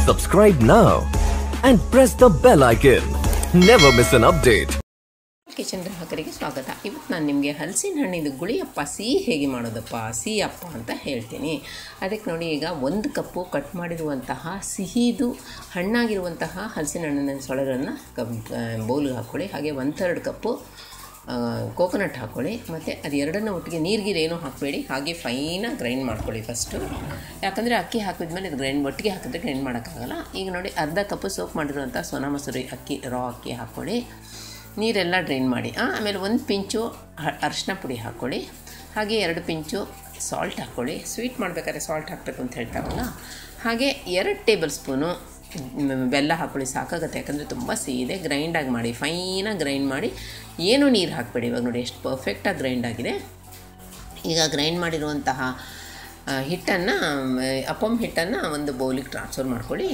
Subscribe now and press the bell icon. Never miss an update. Kitchen ಗ್ರಾಹಕರಿಗೆ ಸ್ವಾಗತ ಇವತ್ತು ನಾನು ನಿಮಗೆ ಹಲಸಿನ ಹಣ್ಣಿಂದು ಗುಳಿಯಪ್ಪ ಸಿಹಿ ಹೇಗೆ ಮಾಡೋದಪ್ಪ ಸಿಹಿಯಪ್ಪ ಅಂತ ಹೇಳ್ತೀನಿ ಅದಕ್ಕೆ ನೋಡಿ ಈಗ ಒಂದು ಕಪ್ಪು ಕಟ್ ಮಾಡಿರುವಂತಹ ಸಿಹಿದು ಹಣ್ಣಾಗಿರುವಂತಹ ಹಲಸಿನ ಹಣ್ಣಿನ ಸೊಳೆಗಳನ್ನು ಬೌಲ್ಗೆ ಹಾಕ್ಕೊಳ್ಳಿ ಹಾಗೆ ಒನ್ ಥರ್ಡ್ ಕಪ್ಪು ಕೋಕೋನಟ್ ಹಾಕ್ಕೊಳ್ಳಿ ಮತ್ತು ಅದು ಎರಡನ್ನು ಒಟ್ಟಿಗೆ ನೀರ್ಗೀರು ಏನೂ ಹಾಕಬೇಡಿ ಹಾಗೆ ಫೈನಾಗಿ ಗ್ರೈಂಡ್ ಮಾಡ್ಕೊಳ್ಳಿ ಫಸ್ಟು ಯಾಕಂದರೆ ಅಕ್ಕಿ ಹಾಕಿದ್ಮೇಲೆ ಇದು ಗ್ರೈಂಡ್ ಒಟ್ಟಿಗೆ ಹಾಕಿದ್ರೆ ಗ್ರೈಂಡ್ ಮಾಡೋಕ್ಕಾಗಲ್ಲ ಈಗ ನೋಡಿ ಅರ್ಧ ಕಪ್ಪು ಸೋಪ್ ಮಾಡಿರುವಂಥ ಸೋನಾ ಮಸೂರಿ ಅಕ್ಕಿ ರಾ ಅಕ್ಕಿ ಹಾಕ್ಕೊಳ್ಳಿ ನೀರೆಲ್ಲ ಡ್ರೈನ್ ಮಾಡಿ ಆಮೇಲೆ ಒಂದು ಪಿಂಚು ಅರಿಶಿನ ಪುಡಿ ಹಾಕ್ಕೊಳ್ಳಿ ಹಾಗೆ ಎರಡು ಪಿಂಚು ಸಾಲ್ಟ್ ಹಾಕ್ಕೊಳ್ಳಿ ಸ್ವೀಟ್ ಮಾಡಬೇಕಾದ್ರೆ ಸಾಲ್ಟ್ ಹಾಕಬೇಕು ಅಂತ ಹೇಳ್ತಾರಲ್ಲ ಹಾಗೆ ಎರಡು ಟೇಬಲ್ ಸ್ಪೂನು ಬೆಲ್ಲ ಹಾಕ್ಕೊಳ್ಳಿ ಸಾಕಾಗುತ್ತೆ ಯಾಕಂದರೆ ತುಂಬ ಸಿಹಿ ಇದೆ ಗ್ರೈಂಡಾಗಿ ಮಾಡಿ ಫೈನಾಗಿ ಗ್ರೈಂಡ್ ಮಾಡಿ ಏನೂ ನೀರು ಹಾಕಬೇಡಿ ಇವಾಗ ನೋಡಿ ಎಷ್ಟು ಪರ್ಫೆಕ್ಟಾಗಿ ಗ್ರೈಂಡ್ ಆಗಿದೆ ಈಗ ಗ್ರೈಂಡ್ ಮಾಡಿರುವಂತಹ ಹಿಟ್ಟನ್ನು ಅಪ್ಪಮ್ ಹಿಟ್ಟನ್ನು ಒಂದು ಬೌಲಿಗೆ ಟ್ರಾನ್ಸ್ಫರ್ ಮಾಡ್ಕೊಳ್ಳಿ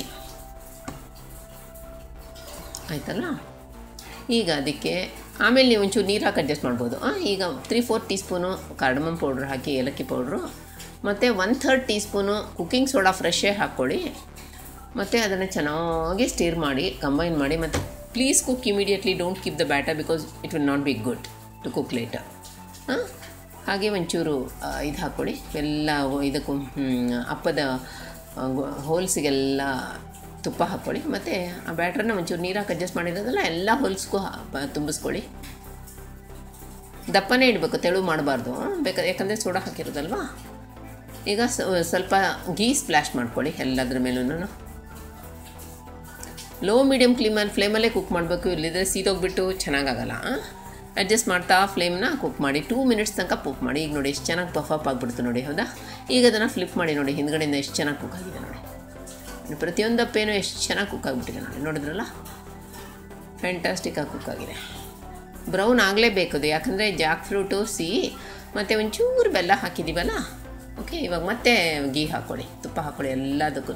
ಆಯ್ತಲ್ಲ ಈಗ ಅದಕ್ಕೆ ಆಮೇಲೆ ನೀವು ಒಂಚೂರು ನೀರು ಹಾಕಿ ಅಡ್ಜಸ್ಟ್ ಮಾಡ್ಬೋದು ಈಗ three four teaspoon cardamom powder ಹಾಕಿ ಏಲಕ್ಕಿ ಪೌಡ್ರು ಮತ್ತು one third teaspoon cooking soda ಫ್ರೆಶೇ ಹಾಕ್ಕೊಳ್ಳಿ ಮತ್ತು ಅದನ್ನು ಚೆನ್ನಾಗಿ ಸ್ಟೀರ್ ಮಾಡಿ ಕಂಬೈನ್ ಮಾಡಿ ಮತ್ತು please cook immediately don't keep the batter because it will not be good to cook later ಹಾಂ ಹಾಗೆ ಒಂಚೂರು ಇದು ಹಾಕ್ಕೊಳ್ಳಿ ಎಲ್ಲ ಇದಕ್ಕೂ ಅಪ್ಪದ ಹೋಲ್ಸಿಗೆಲ್ಲ ತುಪ್ಪ ಹಾಕ್ಕೊಳ್ಳಿ ಮತ್ತು ಆ ಬ್ಯಾಟ್ರನ್ನ ಒಂಚೂರು ನೀರು ಹಾಕಿ ಅಡ್ಜಸ್ಟ್ ಮಾಡಿರೋದಲ್ಲ ಎಲ್ಲ ಹೊಲ್ಸ್ಗೂ ತುಂಬಿಸ್ಕೊಳ್ಳಿ ದಪ್ಪನೇ ಇಡಬೇಕು ತೆಳು ಮಾಡಬಾರ್ದು ಬೇಕಾದ್ರೆ ಯಾಕಂದರೆ ಸೋಡಾ ಹಾಕಿರೋದಲ್ವಾ ಈಗ ಸ್ವಲ್ಪ ಗೀ ಸ್ಪ್ಲ್ಯಾಶ್ ಮಾಡ್ಕೊಳ್ಳಿ ಎಲ್ಲದ್ರ ಮೇಲೂ ಲೋ ಮೀಡಿಯಮ್ ಕ್ಲೀಮಲ್ಲಿ ಫ್ಲೇಮಲ್ಲೇ ಕುಕ್ ಮಾಡಬೇಕು ಇಲ್ಲಿದ್ರೆ ಸೀದೋಗ್ಬಿಟ್ಟು ಚೆನ್ನಾಗಾಗಲ್ಲ ಅಡ್ಜಸ್ಟ್ ಮಾಡ್ತಾ ಫ್ಲೇಮ್ನ ಕುಕ್ ಮಾಡಿ ಟೂ ಮಿನಿಟ್ಸ್ ತನಕ ಕುಕ್ ಮಾಡಿ ಈಗ ನೋಡಿ ಎಷ್ಟು ಚೆನ್ನಾಗಿ ಪಫ್ ಅಪ್ ಆಗಿಬಿಡ್ತು ನೋಡಿ ಹೌದಾ ಈಗ ಅದನ್ನು ಫ್ಲಿಪ್ ಮಾಡಿ ನೋಡಿ ಹಿಂದ್ಗಡೆಯಿಂದ ಎಷ್ಟು ಚೆನ್ನಾಗಿ ಕುಕ್ ಆಗಿದೆ ನೋಡಿ ಪ್ರತಿಯೊಂದು ಅಪ್ಪೇನೂ ಎಷ್ಟು ಚೆನ್ನಾಗಿ ಕುಕ್ ಆಗಿಬಿಟ್ಟಿದೆ ನೋಡಿ ನೋಡಿದ್ರಲ್ಲ ಫ್ಯಾಂಟಾಸ್ಟಿಕ್ಕಾಗಿ ಕುಕ್ ಆಗಿದೆ ಬ್ರೌನ್ ಆಗಲೇಬೇಕು ಅದು ಯಾಕಂದರೆ ಜಾಕ್ ಫ್ರೂಟು ಸಿಹಿ ಮತ್ತು ಒಂಚೂರು ಬೆಲ್ಲ ಹಾಕಿದ್ದೀವಲ್ಲ ಓಕೆ ಇವಾಗ ಮತ್ತೆ ಗೀ ಹಾಕ್ಕೊಳ್ಳಿ ತುಪ್ಪ ಹಾಕ್ಕೊಳ್ಳಿ ಎಲ್ಲದಕ್ಕೂ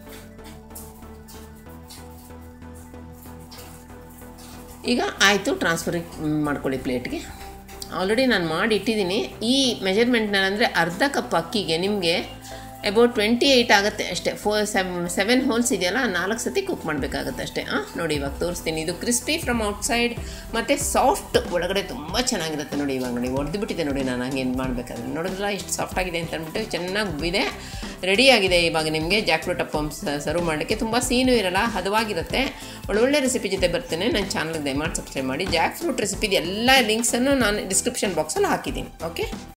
ಈಗ ಆಯಿತು ಟ್ರಾನ್ಸ್ಫರ್ ಮಾಡ್ಕೊಳ್ಳಿ ಪ್ಲೇಟ್ಗೆ ಆಲ್ರೆಡಿ ನಾನು ಮಾಡಿ ಇಟ್ಟಿದ್ದೀನಿ ಈ ಮೆಜರ್ಮೆಂಟ್ನಲ್ಲಿ ಅಂದರೆ ಅರ್ಧ ಕಪ್ ಅಕ್ಕಿಗೆ ನಿಮಗೆ ಅಬೌಟ್ ಟ್ವೆಂಟಿ ಏಯ್ಟ್ ಆಗುತ್ತೆ ಅಷ್ಟೇ ಫೋರ್ ಸೆವ್ ಸೆವೆನ್ ಹೋಲ್ಸ್ ಇದೆಯಲ್ಲ ನಾಲ್ಕು ಸತಿ ಕುಕ್ ಮಾಡಬೇಕಾಗುತ್ತೆ ಅಷ್ಟೇ ಹಾಂ ನೋಡಿ ಇವಾಗ ತೋರಿಸ್ತೀನಿ ಇದು ಕ್ರಿಸ್ಪಿ ಫ್ರಮ್ ಔಟ್ಸೈಡ್ ಮತ್ತು ಸಾಫ್ಟ್ ಒಳಗಡೆ ತುಂಬ ಚೆನ್ನಾಗಿರುತ್ತೆ ನೋಡಿ ಇವಾಗ ನೋಡಿ ಒಡೆದು ಬಿಟ್ಟಿದೆ ನೋಡಿ ನಾನು ಹಂಗೆ ಏನು ಮಾಡಬೇಕಾದ್ರೆ ನೋಡಿದ್ರಲ್ಲ ಇಷ್ಟು ಸಾಫ್ಟ್ ಆಗಿದೆ ಅಂತ ಅಂದ್ಬಿಟ್ಟು ಚೆನ್ನಾಗಿ ಉಬ್ಬಿದೆ ರೆಡಿ ಆಗಿದೆ ಇವಾಗ ನಿಮಗೆ ಜಾಕ್ಫ್ರೂಟ್ ಅಪ್ಪಮ್ ಸರ್ವ್ ಮಾಡಲಿಕ್ಕೆ ತುಂಬ ಸೀನು ಇರಲ್ಲ ಹದವಾಗಿರುತ್ತೆ ಒಳ್ಳೊಳ್ಳೆ ರೆಸಿಪಿ ಜೊತೆ ಬರ್ತೇನೆ ನನ್ನ ಚಾನಲ್ಗೆ ದಯಮಾಡಿ ಸಬ್ಸ್ಕ್ರೈಬ್ ಮಾಡಿ ಜಾಕ್ ಫ್ರೂಟ್ ರೆಸಿಪಿದು ಎಲ್ಲ ಲಿಂಕ್ಸನ್ನು ನಾನು ಡಿಸ್ಕ್ರಿಪ್ಷನ್ ಬಾಕ್ಸಲ್ಲಿ ಹಾಕಿದ್ದೀನಿ ಓಕೆ